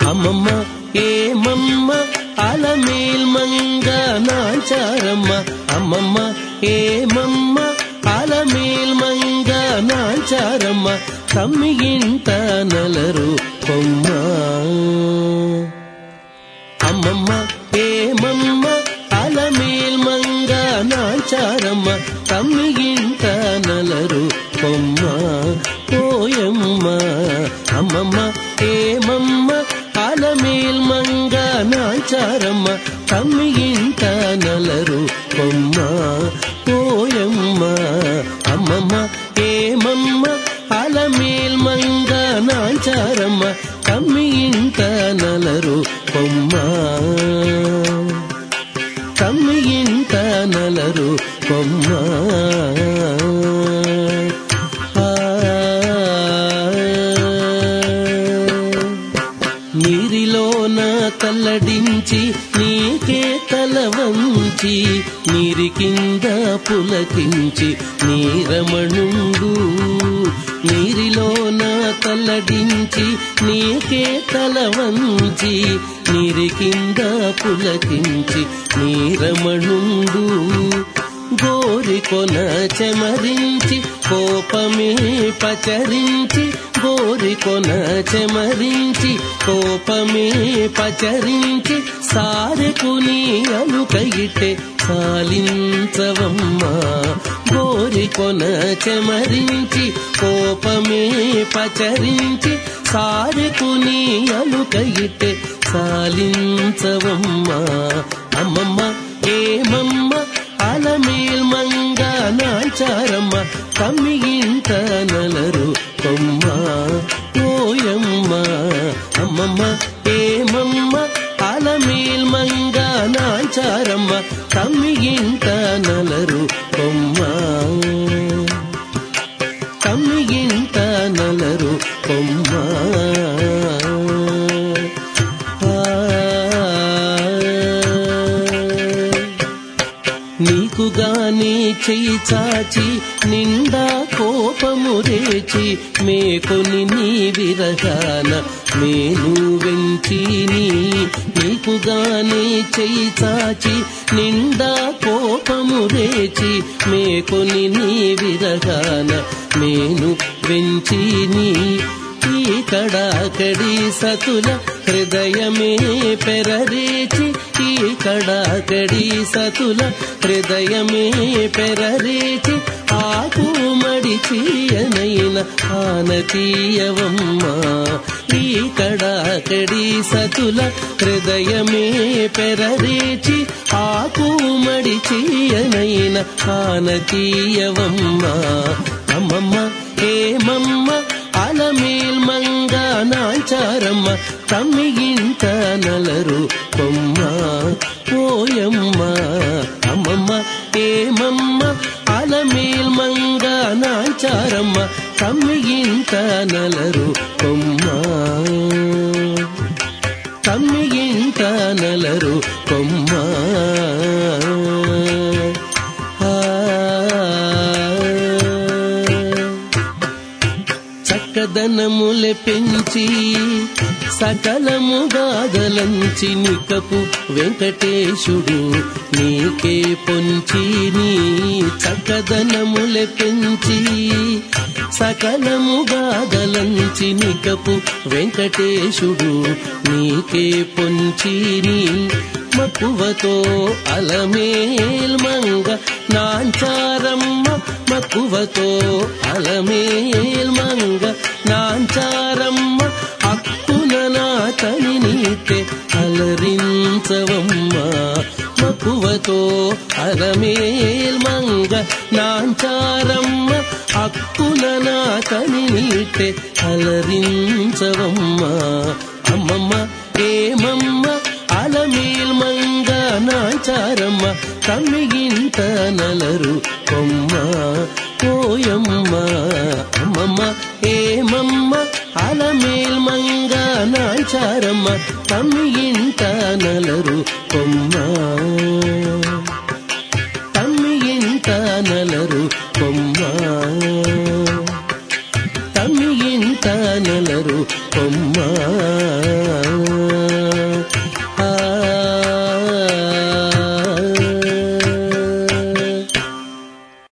అమ్మమ్మ ఏమమ్మ అలమేల్ మంగ నాచారమ్మ అమ్మమ్మ ఏమమ్మ అలమేల్ మంగ నాచారమ్మ తమ్మిగింట నలరు కొమ్మ అమ్మమ్మ ఏమమ్మ అలమేల్ మంగ నాచారమ్మ తమ్మిగింట నలరు కొమ్మ పోయమ్మ అమ్మమ్మ ఏమమ్మ అలమేల్ మంగ నాచారమ్మ తమ్మిగింట నలరు కొమ్మ పోయమ్మ అమ్మమ్మ ఏమమ్మ అలమేల్ మంగ నాచారమ్మ తమ్మిగింట నలరు కొమ్మ తమ్మిగింట నలరు కొమ్మ ఆ. నీరిలోన కల్లడించి నీకే తల వంచి నీరి కింద పులకించి నీరమణుండు నీరిలోన కల్లడించి నీకే తల వంచి నీరి కింద పులకించి నీరమణుండు గోరికొన చెమరించి కోపమే పచరించి గోరికొన చెమరించి కోపమే పచరించి సారెకు నీ అలుకయిటే సాలించవమ్మా గోరికొన చెమరించి కోపమే పచరించి సారెకు నీ అలుకయిటే సాలించవమ్మా అమ్మమ్మ ఏమమ్మ అలమేల్ మంగ నాచారమ్మ కమ్మిగింట నలరు కొమ్మ ఓయమ్మ అమ్మమ్మ ఏమమ్మ అలమేల్ మంగ నాచారమ్మ కమ్మిగింట నలరు కొమ్మ కమ్మిగింట నలరు కొమ్మ నీకు గాని చెయ్యి చాచి నిండా కోపము రేచి మేకొని నీ విరగాన మేను వెంచి నీ నీకు గాని చెయ్యి చాచి నిండా కోపము రేచి మేకొని నీ విరగాన మేను వెంచి నీ ఈ కడాకడి సతుల హృదయమే పెరరేచి ఈ కడాకడి సతుల హృదయమే పెరరేచి ఆకు మడిచియనైన ఆనతీయవమ్మ ఈ కడాకడి సతుల హృదయమే పెరరేచి ఆకు మడిచియనైన ఆనతీయవమ్మ అమ్మమ్మ ఏమమ్మ అలమేల్ మంగ నాచారమ్మ తమ్మిగింట నలరు కొమ్మ పోయమ్మ అమ్మమ్మ ఏమమ్మ అలమేల్ మంగ నాచారమ్మ తమ్మిగింట నలరు కొమ్మ తమ్మిగింట నలరు కొమ్మ ఆ చక్కదనములె పెంచి సకలము గాదలంచి నికపు వెంకటేశుడు నీకే పొంచి నీ చక్కదనములె పెంచి సకలము గాదలంచి నికపు వెంకటేశుడు నీకే పొంచి నీ మక్కువతో అలమేల్ మంగ నాంచారమ్మ మక్కువతో అలమేల్ మంగ నాంచారమ్మ అక్కున నాతని నీతే అలరించవమ్మ మక్కువతో అలమేల్ మంగ నాంచారమ్మ అక్కున నాతని నీతే అలరించవమ్మ అమ్మమ్మ ఏమమ్మ అలమేల్ మంగ నాచారమ్మ కమ్మిగింట నలరు కొమ్మ పోయమ్మ అమ్మమ్మ ఏమమ్మ అలమేల్ మంగ నాచారమ్మ కమ్మిగింట నలరు కొమ్మ